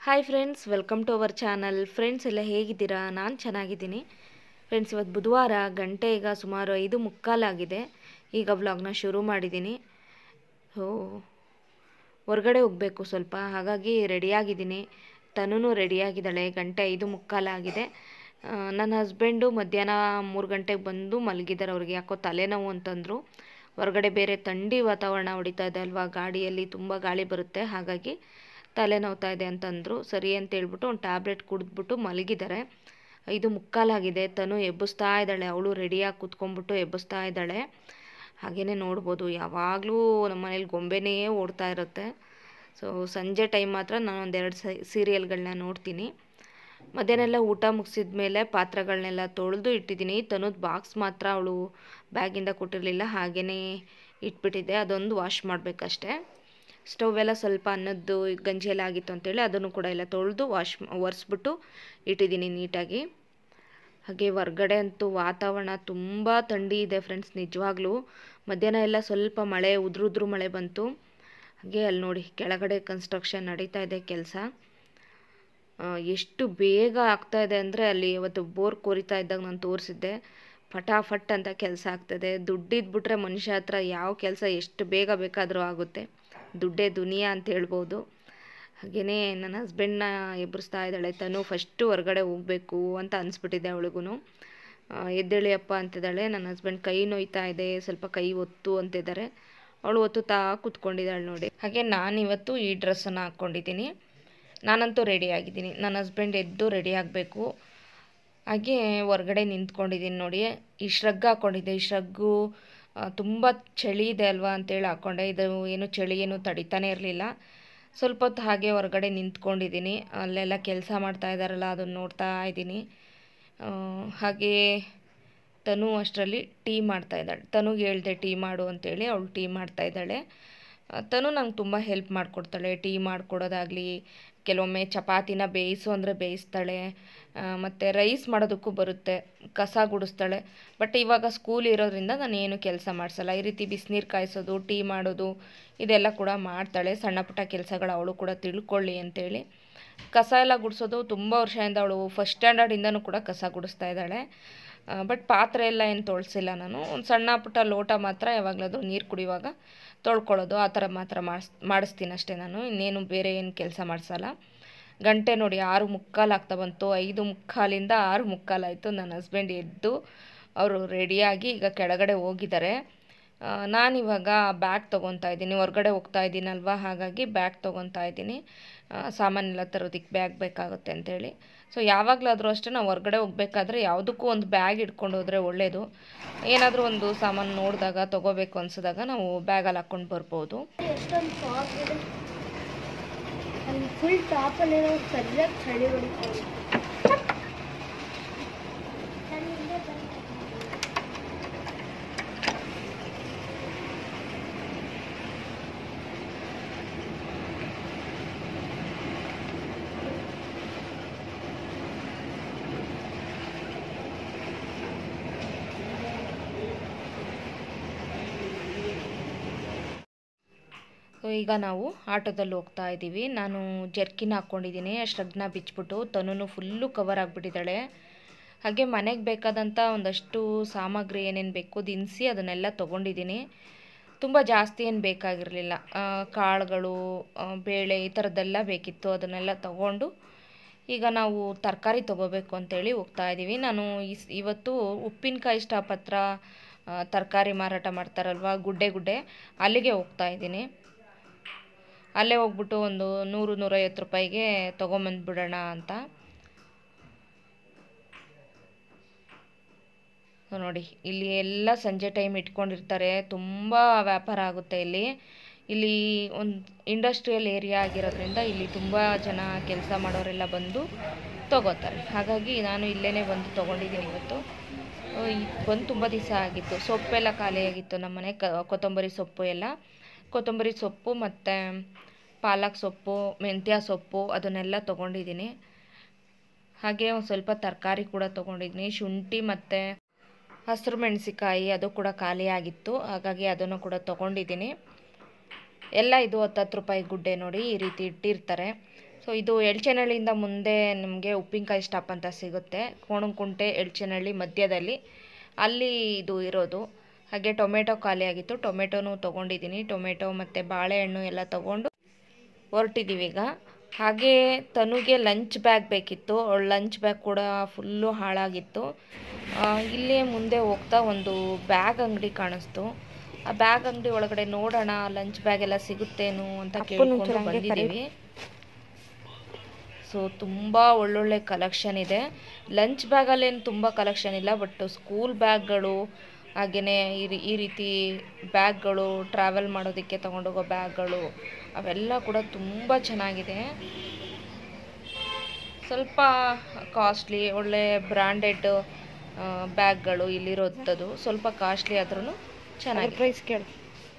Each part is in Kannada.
Hi friends welcome to our channel friends ಎಲ್ಲ ಹೇಗಿದ್ದೀರಾ ನಾನು ಚೆನ್ನಾಗಿದ್ದೀನಿ ಫ್ರೆಂಡ್ಸ್ ಇವತ್ತು ಬುಧವಾರ ಗಂಟೆ ಈಗ ಸುಮಾರು ಐದು ಮುಕ್ಕಾಲಾಗಿದೆ ಈಗ ವ್ಲಾಗ್ನ ಶುರು ಮಾಡಿದ್ದೀನಿ ಸೊ ಹೊರಗಡೆ ಹೋಗಬೇಕು ಸ್ವಲ್ಪ ಹಾಗಾಗಿ ರೆಡಿಯಾಗಿದ್ದೀನಿ ತನೂ ರೆಡಿಯಾಗಿದ್ದಾಳೆ ಗಂಟೆ ಐದು ಮುಕ್ಕಾಲಾಗಿದೆ ಆ, ನನ್ನ ಹಸ್ಬೆಂಡು ಮಧ್ಯಾಹ್ನ ಮೂರು ಗಂಟೆಗೆ ಬಂದು ಮಲಗಿದ್ದಾರೆ ಅವ್ರಿಗೆ ಯಾಕೋ ತಲೆನೋವು ಅಂತಂದರು ಹೊರಗಡೆ ಬೇರೆ ಥಂಡಿ ವಾತಾವರಣ ಹೊಡಿತಾ ಇದೆ ಅಲ್ವಾ ಗಾಡಿಯಲ್ಲಿ ತುಂಬ ಗಾಳಿ ಬರುತ್ತೆ ಹಾಗಾಗಿ ತಲೆ ನೋವ್ತಾ ಇದೆ ಅಂತಂದರು ಸರಿ ಅಂತ ಹೇಳ್ಬಿಟ್ಟು ಒಂದು ಟ್ಯಾಬ್ಲೆಟ್ ಕುಡಿದ್ಬಿಟ್ಟು ಮಲಗಿದ್ದಾರೆ ಐದು ಮುಕ್ಕಾಲಾಗಿದೆ ತನು ಎಬ್ಬಿಸ್ತಾ ಇದ್ದಾಳೆ ಅವಳು ರೆಡಿಯಾಗಿ ಕೂತ್ಕೊಂಡ್ಬಿಟ್ಟು ಎಬ್ಬಿಸ್ತಾ ಇದ್ದಾಳೆ ಹಾಗೆಯೇ ನೋಡ್ಬೋದು ಯಾವಾಗಲೂ ನಮ್ಮ ಮನೇಲಿ ಗೊಂಬೆನೇ ಓಡ್ತಾ ಇರುತ್ತೆ ಸೊ ಸಂಜೆ ಟೈಮ್ ಮಾತ್ರ ನಾನು ಒಂದೆರಡು ಸೀರಿಯಲ್ಗಳನ್ನ ನೋಡ್ತೀನಿ ಮಧ್ಯಾಹ್ನ ಎಲ್ಲ ಊಟ ಮುಗಿಸಿದ ಮೇಲೆ ಪಾತ್ರೆಗಳನ್ನೆಲ್ಲ ತೊಳೆದು ಇಟ್ಟಿದ್ದೀನಿ ತನ್ನದು ಬಾಕ್ಸ್ ಮಾತ್ರ ಅವಳು ಬ್ಯಾಗಿಂದ ಕೊಟ್ಟಿರಲಿಲ್ಲ ಹಾಗೆಯೇ ಇಟ್ಬಿಟ್ಟಿದ್ದೆ ಅದೊಂದು ವಾಶ್ ಮಾಡಬೇಕಷ್ಟೆ ಸ್ಟವ್ ಎಲ್ಲ ಸ್ವಲ್ಪ ಅನ್ನದ್ದು ಗಂಜಿ ಎಲ್ಲ ಆಗಿತ್ತು ಅಂತೇಳಿ ಅದನ್ನು ಕೂಡ ಎಲ್ಲ ತೊಳೆದು ವಾಶ್ ಒರೆಸ್ಬಿಟ್ಟು ಇಟ್ಟಿದ್ದೀನಿ ನೀಟಾಗಿ ಹಾಗೆ ಹೊರ್ಗಡೆ ಅಂತೂ ವಾತಾವರಣ ತುಂಬ ಥಂಡಿ ಇದೆ ಫ್ರೆಂಡ್ಸ್ ನಿಜವಾಗ್ಲೂ ಮಧ್ಯಾಹ್ನ ಎಲ್ಲ ಸ್ವಲ್ಪ ಮಳೆ ಉದ್ರುದ್ರು ಮಳೆ ಬಂತು ಹಾಗೆ ಅಲ್ಲಿ ನೋಡಿ ಕೆಳಗಡೆ ಕನ್ಸ್ಟ್ರಕ್ಷನ್ ನಡೀತಾ ಇದೆ ಕೆಲಸ ಎಷ್ಟು ಬೇಗ ಆಗ್ತಾ ಇದೆ ಅಂದರೆ ಅಲ್ಲಿ ಅವತ್ತು ಬೋರ್ ಕೊರಿತಾ ಇದ್ದಾಗ ನಾನು ತೋರಿಸಿದ್ದೆ ಫಟಾಫಟ್ ಅಂತ ಕೆಲಸ ಆಗ್ತದೆ ದುಡ್ಡಿದ್ಬಿಟ್ರೆ ಮನುಷ್ಯ ಹತ್ರ ಯಾವ ಕೆಲಸ ಎಷ್ಟು ಬೇಗ ಬೇಕಾದರೂ ಆಗುತ್ತೆ ದುಡ್ಡೇ ದುನಿಯಾ ಅಂತ ಹೇಳ್ಬೋದು ಹಾಗೆಯೇ ನನ್ನ ಹಸ್ಬೆಂಡ್ನ ಎಬ್ಬರಿಸ್ತಾ ಇದ್ದಾಳೆ ತನು ಫಸ್ಟು ಹೊರಗಡೆ ಹೋಗಬೇಕು ಅಂತ ಅನಿಸ್ಬಿಟ್ಟಿದೆ ಅವಳಿಗೂ ಎದ್ದೇಳಿ ಅಪ್ಪ ಅಂತಿದ್ದಾಳೆ ನನ್ನ ಹಸ್ಬೆಂಡ್ ಕೈ ನೋಯ್ತಾ ಇದೆ ಸ್ವಲ್ಪ ಕೈ ಒತ್ತು ಅಂತಿದ್ದಾರೆ ಅವಳು ಒತ್ತುತ್ತಾ ಕೂತ್ಕೊಂಡಿದ್ದಾಳೆ ನೋಡಿ ಹಾಗೆ ನಾನಿವತ್ತು ಈ ಡ್ರೆಸ್ಸನ್ನು ಹಾಕ್ಕೊಂಡಿದ್ದೀನಿ ನಾನಂತೂ ರೆಡಿ ಆಗಿದ್ದೀನಿ ನನ್ನ ಹಸ್ಬೆಂಡ್ ಎದ್ದು ರೆಡಿ ಆಗಬೇಕು ಹಾಗೆ ಹೊರಗಡೆ ನಿಂತ್ಕೊಂಡಿದ್ದೀನಿ ನೋಡಿ ಈ ಶ್ರಗ್ ಹಾಕ್ಕೊಂಡಿದ್ದೆ ಈ ಶ್ರಗ್ಗು ತುಂಬ ಚಳಿ ಇದೆ ಅಲ್ವಾ ಅಂತೇಳಿ ಹಾಕ್ಕೊಂಡೆ ಇದು ಏನು ಚಳಿ ಏನು ತಡಿತಾನೆ ಇರಲಿಲ್ಲ ಸ್ವಲ್ಪ ಹೊತ್ತು ಹಾಗೆ ಹೊರಗಡೆ ನಿಂತ್ಕೊಂಡಿದ್ದೀನಿ ಅಲ್ಲೆಲ್ಲ ಕೆಲಸ ಮಾಡ್ತಾ ಇದ್ದಾರಲ್ಲ ಅದನ್ನು ನೋಡ್ತಾ ಇದ್ದೀನಿ ಆ, ಹಾಗೆ ತನು ಅಷ್ಟರಲ್ಲಿ ಟೀ ಮಾಡ್ತಾ ಇದ್ದಾಳೆ ತನುಗೆ ಹೇಳ್ದೆ ಟೀ ಮಾಡು ಅಂತೇಳಿ ಅವಳು ಟೀ ಮಾಡ್ತಾ ಇದ್ದಾಳೆ ಆ, ತನು ನಂಗೆ ತುಂಬ ಹೆಲ್ಪ್ ಮಾಡಿಕೊಡ್ತಾಳೆ ಟೀ ಮಾಡಿಕೊಡೋದಾಗಲಿ ಕೆಲವೊಮ್ಮೆ ಚಪಾತಿನ ಬೇಯಿಸು ಅಂದರೆ ಬೇಯಿಸ್ತಾಳೆ ಮತ್ತು ರೈಸ್ ಮಾಡೋದಕ್ಕೂ ಬರುತ್ತೆ ಕಸ ಗುಡಿಸ್ತಾಳೆ ಬಟ್ ಇವಾಗ ಸ್ಕೂಲ್ ಇರೋದ್ರಿಂದ ನಾನು ಏನು ಕೆಲಸ ಮಾಡಿಸಲ್ಲ ಈ ರೀತಿ ಬಿಸಿನೀರು ಕಾಯಿಸೋದು ಟೀ ಮಾಡೋದು ಇದೆಲ್ಲ ಕೂಡ ಮಾಡ್ತಾಳೆ ಸಣ್ಣ ಪುಟ್ಟ ಕೆಲಸಗಳು ಅವಳು ಕೂಡ ತಿಳ್ಕೊಳ್ಳಿ ಅಂತೇಳಿ ಕಸ ಎಲ್ಲ ಗುಡಿಸೋದು ತುಂಬ ವರ್ಷದಿಂದ ಅವಳು ಫಸ್ಟ್ ಸ್ಟ್ಯಾಂಡರ್ಡಿಂದನೂ ಕೂಡ ಕಸ ಗುಡಿಸ್ತಾ ಇದ್ದಾಳೆ ಬಟ್ ಪಾತ್ರೆ ಎಲ್ಲ ಏನು ತೊಳ್ಸಿಲ್ಲ ನಾನು ಒಂದು ಸಣ್ಣ ಪುಟ್ಟ ಲೋಟ ಮಾತ್ರ ಯಾವಾಗಲಾದ್ರೂ ನೀರು ಕುಡಿಯುವಾಗ ತೊಳ್ಕೊಳ್ಳೋದು ಆ ಥರ ಮಾತ್ರ ಮಾಡಿಸ್ ಮಾಡಿಸ್ತೀನಿ ಅಷ್ಟೇ ನಾನು ಇನ್ನೇನು ಬೇರೆ ಏನು ಕೆಲಸ ಮಾಡಿಸಲ್ಲ ಗಂಟೆ ನೋಡಿ ಆರು ಮುಕ್ಕಾಲು ಆಗ್ತಾ ಬಂತು ಐದು ಮುಕ್ಕಾಲಿಂದ ಆರು ಮುಕ್ಕಾಲಾಯಿತು ನನ್ನ ಹಸ್ಬೆಂಡ್ ಎದ್ದು ಅವರು ರೆಡಿಯಾಗಿ ಈಗ ಕೆಳಗಡೆ ಹೋಗಿದ್ದಾರೆ ಆ, ನಾನಿವಾಗ ಬ್ಯಾಗ್ ತೊಗೊತಾ ಇದ್ದೀನಿ ಹೊರಗಡೆ ಹೋಗ್ತಾ ಇದ್ದೀನಲ್ವ ಹಾಗಾಗಿ ಬ್ಯಾಗ್ ತೊಗೊತಾ ಇದ್ದೀನಿ ಆ, ಸಾಮಾನೆಲ್ಲ ತರೋದಕ್ಕೆ ಬ್ಯಾಗ್ ಬೇಕಾಗುತ್ತೆ ಅಂತೇಳಿ ಸೊ ಯಾವಾಗಲಾದರೂ ಅಷ್ಟೇ ನಾವು ಹೊರಗಡೆ ಹೋಗ್ಬೇಕಾದ್ರೆ ಯಾವುದಕ್ಕೂ ಒಂದು ಬ್ಯಾಗ್ ಇಟ್ಕೊಂಡು ಹೋದರೆ ಒಳ್ಳೆಯದು ಏನಾದರೂ ಒಂದು ಸಾಮಾನು ನೋಡಿದಾಗ ತೊಗೋಬೇಕು ಅನ್ಸಿದಾಗ ನಾವು ಬ್ಯಾಗಲ್ಲಿ ಹಾಕ್ಕೊಂಡು ಬರ್ಬೋದು ಎಷ್ಟೊಂದು ಫಾಗ್ ಇದೆ ಅಲ್ಲಿ ಫುಲ್ ಟಾಪಲ್ಲಿ ಸರಿಯಾಗಿ ಚಳಿ ಹೊಡಿತಾ ಇದೆ ಸೊ ಈಗ ನಾವು ಆಟೋದಲ್ಲಿ ಹೋಗ್ತಾ ಇದ್ದೀವಿ ನಾನು ಜರ್ಕಿನ್ ಹಾಕ್ಕೊಂಡಿದ್ದೀನಿ ಶ್ರಗ್ನ ಬಿಚ್ಬಿಟ್ಟು ತನು ಫುಲ್ಲು ಕವರ್ ಆಗಿಬಿಟ್ಟಿದ್ದಾಳೆ ಹಾಗೆ ಮನೆಗೆ ಬೇಕಾದಂಥ ಒಂದಷ್ಟು ಸಾಮಗ್ರಿ ಏನೇನು ಬೇಕು ದಿನಸಿ ಅದನ್ನೆಲ್ಲ ತೊಗೊಂಡಿದ್ದೀನಿ ತುಂಬ ಜಾಸ್ತಿ ಏನು ಬೇಕಾಗಿರಲಿಲ್ಲ ಕಾಳುಗಳು ಆ, ಬೇಳೆ ಈ ಥರದ್ದೆಲ್ಲ ಬೇಕಿತ್ತು ಅದನ್ನೆಲ್ಲ ತಗೊಂಡು ಈಗ ನಾವು ತರಕಾರಿ ತೊಗೋಬೇಕು ಅಂತೇಳಿ ಹೋಗ್ತಾ ಇದ್ದೀವಿ ನಾನು ಇಸ್ ಇವತ್ತು ಉಪ್ಪಿನಕಾಯಿ ಸ್ಟಾಪ್ ಹತ್ರ ತರಕಾರಿ ಮಾರಾಟ ಮಾಡ್ತಾರಲ್ವ ಗುಡ್ಡೆ ಗುಡ್ಡೆ ಅಲ್ಲಿಗೆ ಹೋಗ್ತಾ ಇದ್ದೀನಿ ಅಲ್ಲೇ ಹೋಗ್ಬಿಟ್ಟು ಒಂದು ನೂರು ನೂರೈವತ್ತು ರೂಪಾಯಿಗೆ ತೊಗೊಂಬಂದ್ಬಿಡೋಣ ಅಂತ ಸೊ ನೋಡಿ ಇಲ್ಲಿ ಎಲ್ಲ ಸಂಜೆ ಟೈಮ್ ಇಟ್ಕೊಂಡಿರ್ತಾರೆ ತುಂಬ ವ್ಯಾಪಾರ ಆಗುತ್ತೆ ಇಲ್ಲಿ ಇಲ್ಲಿ ಒಂದು ಇಂಡಸ್ಟ್ರಿಯಲ್ ಏರಿಯಾ ಆಗಿರೋದ್ರಿಂದ ಇಲ್ಲಿ ತುಂಬ ಜನ ಕೆಲಸ ಮಾಡೋರೆಲ್ಲ ಬಂದು ತಗೋತಾರೆ ಹಾಗಾಗಿ ನಾನು ಇಲ್ಲೇ ಬಂದು ತೊಗೊಂಡಿದ್ದೀನಿ ಇವತ್ತು ಆ, ಇದ್ ಬಂದು ತುಂಬ ದಿವಸ ಆಗಿತ್ತು ಸೊಪ್ಪೆಲ್ಲ ಖಾಲಿಯಾಗಿತ್ತು ನಮ್ಮನೆ ಕ ಕೊತ್ತಂಬರಿ ಸೊಪ್ಪು ಎಲ್ಲ ಕೊತ್ತಂಬರಿ ಸೊಪ್ಪು ಮತ್ತು ಪಾಲಕ್ ಸೊಪ್ಪು ಮೆಂತ್ಯ ಸೊಪ್ಪು ಅದನ್ನೆಲ್ಲ ತೊಗೊಂಡಿದ್ದೀನಿ ಹಾಗೆ ಒಂದು ಸ್ವಲ್ಪ ತರಕಾರಿ ಕೂಡ ತೊಗೊಂಡಿದ್ದೀನಿ ಶುಂಠಿ ಮತ್ತು ಹಸಿರು ಮೆಣಸಿಕಾಯಿ ಅದು ಕೂಡ ಖಾಲಿಯಾಗಿತ್ತು ಹಾಗಾಗಿ ಅದನ್ನು ಕೂಡ ತೊಗೊಂಡಿದ್ದೀನಿ ಎಲ್ಲ ಇದು ಹತ್ತತ್ತು ರೂಪಾಯಿ ಗುಡ್ಡೆ ನೋಡಿ ಈ ರೀತಿ ಇಟ್ಟಿರ್ತಾರೆ ಸೊ ಇದು ಎಳ್ಚೆನಹಳ್ಳಿಯಿಂದ ಮುಂದೆ ನಿಮಗೆ ಉಪ್ಪಿನಕಾಯಿ ಸ್ಟಾಪ್ ಅಂತ ಸಿಗುತ್ತೆ ಕೋಣಂಕುಂಟೆ ಎಳ್ಚೆನಹಳ್ಳಿ ಮಧ್ಯದಲ್ಲಿ ಅಲ್ಲಿ ಇದು ಇರೋದು ಹಾಗೆ ಟೊಮೆಟೊ ಖಾಲಿ ಆಗಿತ್ತು ಟೊಮೆಟೊನೂ ತೊಗೊಂಡಿದ್ದೀನಿ ಟೊಮೆಟೊ ಮತ್ತು ಬಾಳೆಹಣ್ಣು ಎಲ್ಲ ತೊಗೊಂಡು ಹೊರಟಿದ್ದೀವಿ ಈಗ ಹಾಗೆ ತನುಗೆ ಲಂಚ್ ಬ್ಯಾಗ್ ಬೇಕಿತ್ತು ಅವಳ ಲಂಚ್ ಬ್ಯಾಗ್ ಕೂಡ ಫುಲ್ಲು ಹಾಳಾಗಿತ್ತು ಆ, ಇಲ್ಲೇ ಮುಂದೆ ಹೋಗ್ತಾ ಒಂದು ಬ್ಯಾಗ್ ಅಂಗಡಿ ಕಾಣಿಸ್ತು ಆ ಬ್ಯಾಗ್ ಅಂಗಡಿ ಒಳಗಡೆ ನೋಡೋಣ ಲಂಚ್ ಬ್ಯಾಗ್ ಎಲ್ಲ ಸಿಗುತ್ತೇನು ಅಂತ ಕೇಳ್ಕೊಂಡು ಬಂದಿದ್ದೀವಿ ಸೊ ತುಂಬ ಒಳ್ಳೊಳ್ಳೆ ಕಲೆಕ್ಷನ್ ಇದೆ ಲಂಚ್ ಬ್ಯಾಗಲ್ಲೇನು ತುಂಬ ಕಲೆಕ್ಷನ್ ಇಲ್ಲ ಬಟ್ ಸ್ಕೂಲ್ ಬ್ಯಾಗ್ಗಳು ಹಾಗೆಯೇ ಈ ರೀ- ಈ ರೀತಿ ಬ್ಯಾಗ್ಗಳು ಟ್ರಾವೆಲ್ ಮಾಡೋದಕ್ಕೆ ತೊಗೊಂಡೋಗೋ ಬ್ಯಾಗ್ಗಳು ಅವೆಲ್ಲ ಕೂಡ ತುಂಬ ಚೆನ್ನಾಗಿದೆ ಸ್ವಲ್ಪ ಕಾಸ್ಟ್ಲಿ ಒಳ್ಳೆ ಬ್ರ್ಯಾಂಡೆಡ್ ಬ್ಯಾಗ್ಗಳು ಇಲ್ಲಿರೋಂಥದ್ದು ಸ್ವಲ್ಪ ಕಾಸ್ಟ್ಲಿ ಆದ್ರೂ ಚೆನ್ನಾಗಿ ಪ್ರೈಸ್ ಕೇಳು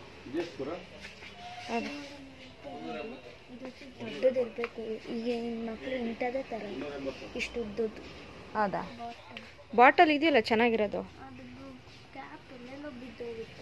ದೊಡ್ಡದಿರಬೇಕು ಈಗ ಮಕ್ಕಳು ಇಂಥದೇ ಥರ ಇಷ್ಟು ಉದ್ದದ್ದು ಹೌದಾ ಬಾಟಲ್ ಇದೆಯಲ್ಲ ಚೆನ್ನಾಗಿರೋದು ಅದು ಕ್ಯಾಪ್ ಎಲ್ಲೆಲ್ಲೋ ಬಿದ್ದೋಗುತ್ತೆ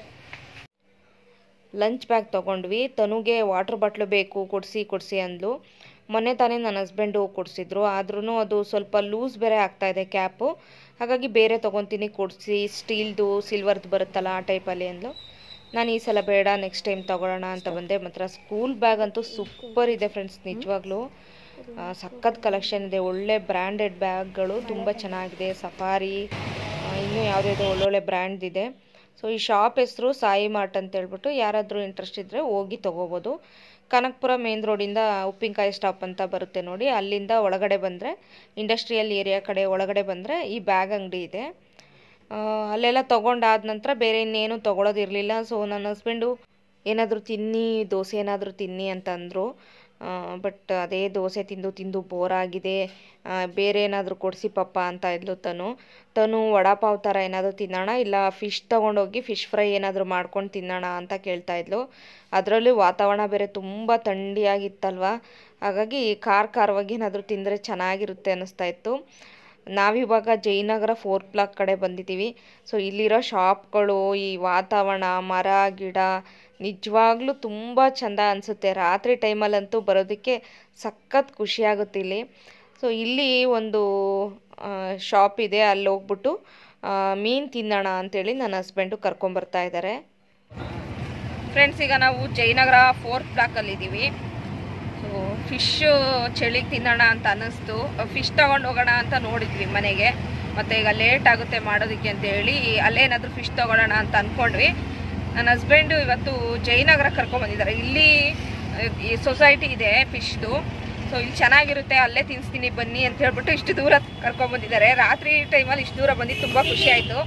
ಲಂಚ್ ಬ್ಯಾಗ್ ತೊಗೊಂಡ್ವಿ ತನುಗೆ ವಾಟ್ರ್ ಬಾಟ್ಲು ಬೇಕು ಕೊಡಿಸಿ ಕೊಡಿಸಿ ಅಂದ್ಲು ಮೊನ್ನೆ ತಾನೇ ನನ್ನ ಹಸ್ಬೆಂಡು ಕೊಡಿಸಿದ್ರು ಆದ್ರೂ ಅದು ಸ್ವಲ್ಪ ಲೂಸ್ ಬೇರೆ ಆಗ್ತಾ ಇದೆ ಕ್ಯಾಪು ಹಾಗಾಗಿ ಬೇರೆ ತೊಗೊತೀನಿ ಕೊಡಿಸಿ ಸ್ಟೀಲ್ದು ಸಿಲ್ವರ್ದು ಬರುತ್ತಲ್ಲ ಆ ಟೈಪಲ್ಲಿ ಅಂದ್ಲು ನಾನು ಈ ಸಲ ಬೇಡ ನೆಕ್ಸ್ಟ್ ಟೈಮ್ ತೊಗೊಳ್ಳೋಣ ಅಂತ ಬಂದೆ ಮಾತ್ರ ಸ್ಕೂಲ್ ಬ್ಯಾಗ್ ಅಂತೂ ಸೂಪರ್ ಇದೆ ಫ್ರೆಂಡ್ಸ್ ನಿಜವಾಗ್ಲೂ ಆ, ಸಖತ್ ಕಲೆಕ್ಷನ್ ಇದೆ ಒಳ್ಳೆ ಬ್ರ್ಯಾಂಡೆಡ್ ಬ್ಯಾಗ್ಗಳು ತುಂಬ ಚೆನ್ನಾಗಿದೆ ಸಫಾರಿ ಆ, ಇನ್ನೂ ಯಾವುದ್ಯಾವುದೋ ಒಳ್ಳೊಳ್ಳೆ ಬ್ರ್ಯಾಂಡ್ ಇದೆ ಸೊ ಈ ಶಾಪ್ ಹೆಸರು ಸಾಯಿ ಮಾರ್ಟ್ ಅಂತ ಹೇಳ್ಬಿಟ್ಟು ಯಾರಾದರೂ ಇಂಟ್ರೆಸ್ಟ್ ಇದ್ದರೆ ಹೋಗಿ ತೊಗೋಬೋದು ಕನಕಪುರ ಮೇನ್ ರೋಡಿಂದ ಉಪ್ಪಿನಕಾಯಿ ಸ್ಟಾಪ್ ಅಂತ ಬರುತ್ತೆ ನೋಡಿ ಅಲ್ಲಿಂದ ಒಳಗಡೆ ಬಂದರೆ ಇಂಡಸ್ಟ್ರಿಯಲ್ ಏರಿಯಾ ಕಡೆ ಒಳಗಡೆ ಬಂದರೆ ಈ ಬ್ಯಾಗ್ ಅಂಗಡಿ ಇದೆ ಆ, ಅಲ್ಲೆಲ್ಲ ತೊಗೊಂಡಾದ ನಂತರ ಬೇರೆ ಇನ್ನೇನು ತೊಗೊಳೋದಿರಲಿಲ್ಲ ಸೊ ನನ್ನ ಹಸ್ಬೆಂಡು ಏನಾದರೂ ತಿನ್ನಿ ದೋಸೆ ಏನಾದರೂ ತಿನ್ನಿ ಅಂತ ಅಂದರು ಬಟ್ ಅದೇ ದೋಸೆ ತಿಂದು ತಿಂದು ಬೋರ್ ಆಗಿದೆ ಆ, ಬೇರೆ ಏನಾದರೂ ಕೊಡಿಸಿ ಪಪ್ಪ ಅಂತ ಇದ್ಲು ತನು ತನು ವಡಾಪಾವ್ ಥರ ಏನಾದರೂ ತಿನ್ನೋಣ ಇಲ್ಲ ಫಿಶ್ ತೊಗೊಂಡೋಗಿ ಫಿಶ್ ಫ್ರೈ ಏನಾದರೂ ಮಾಡ್ಕೊಂಡು ತಿನ್ನೋಣ ಅಂತ ಕೇಳ್ತಾ ಇದ್ಲು ಅದರಲ್ಲೂ ವಾತಾವರಣ ಬೇರೆ ತುಂಬ ಥಂಡಿಯಾಗಿತ್ತಲ್ವ ಹಾಗಾಗಿ ಖಾರ ಖಾರವಾಗಿ ಏನಾದರೂ ತಿಂದರೆ ಚೆನ್ನಾಗಿರುತ್ತೆ ಅನ್ನಿಸ್ತಾ ಇತ್ತು ನಾವಿವಾಗ ಜಯನಗರ ಫೋರ್ತ್ ಬ್ಲಾಕ್ ಕಡೆ ಬಂದಿದ್ದೀವಿ ಸೊ ಇಲ್ಲಿರೋ ಶಾಪ್ಗಳು ಈ ವಾತಾವರಣ ಮರ ಗಿಡ ನಿಜವಾಗ್ಲೂ ತುಂಬ ಚೆಂದ ಅನಿಸುತ್ತೆ ರಾತ್ರಿ ಟೈಮಲ್ಲಂತೂ ಬರೋದಕ್ಕೆ ಸಖತ್ ಖುಷಿಯಾಗುತ್ತೆ ಇಲ್ಲಿ ಸೊ ಇಲ್ಲಿ ಒಂದು ಶಾಪ್ ಇದೆ ಅಲ್ಲಿ ಹೋಗ್ಬಿಟ್ಟು ಮೀನು ತಿನ್ನೋಣ ಅಂತೇಳಿ ನನ್ನ ಹಸ್ಬೆಂಡು ಕರ್ಕೊಂಬರ್ತಾ ಇದ್ದಾರೆ ಫ್ರೆಂಡ್ಸ್ ಈಗ ನಾವು ಜಯನಗರ ಫೋರ್ತ್ ಬ್ಲಾಕಲ್ಲಿದ್ದೀವಿ ಸೊ ಫಿಶ್ ಚಳಿಗೆ ತಿನ್ನೋಣ ಅಂತ ಅನ್ನಿಸ್ತು ಫಿಶ್ ತಗೊಂಡು ಹೋಗೋಣ ಅಂತ ನೋಡಿದ್ವಿ ಮನೆಗೆ ಮತ್ತು ಈಗ ಲೇಟ್ ಆಗುತ್ತೆ ಮಾಡೋದಕ್ಕೆ ಅಂತ ಹೇಳಿ ಅಲ್ಲೇನಾದರೂ ಫಿಶ್ ತಗೊಳ್ಳೋಣ ಅಂತ ಅಂದ್ಕೊಂಡ್ವಿ ನನ್ನ ಹಸ್ಬೆಂಡು ಇವತ್ತು ಜಯನಗರ ಕರ್ಕೊಂಬಂದಿದ್ದಾರೆ ಇಲ್ಲಿ ಅಹ್, ಈ ಸೊಸೈಟಿ ಇದೆ ಫಿಶ್ದು ಸೊ ಇಲ್ಲಿ ಚೆನ್ನಾಗಿರುತ್ತೆ ಅಲ್ಲೇ ತಿನ್ನಿಸ್ತೀನಿ ಬನ್ನಿ ಅಂತ ಹೇಳ್ಬಿಟ್ಟು ಇಷ್ಟು ದೂರ ಕರ್ಕೊಂಬಂದಿದ್ದಾರೆ ರಾತ್ರಿ ಟೈಮಲ್ಲಿ ಇಷ್ಟು ದೂರ ಬಂದು ತುಂಬ ಖುಷಿ ಆಯಿತು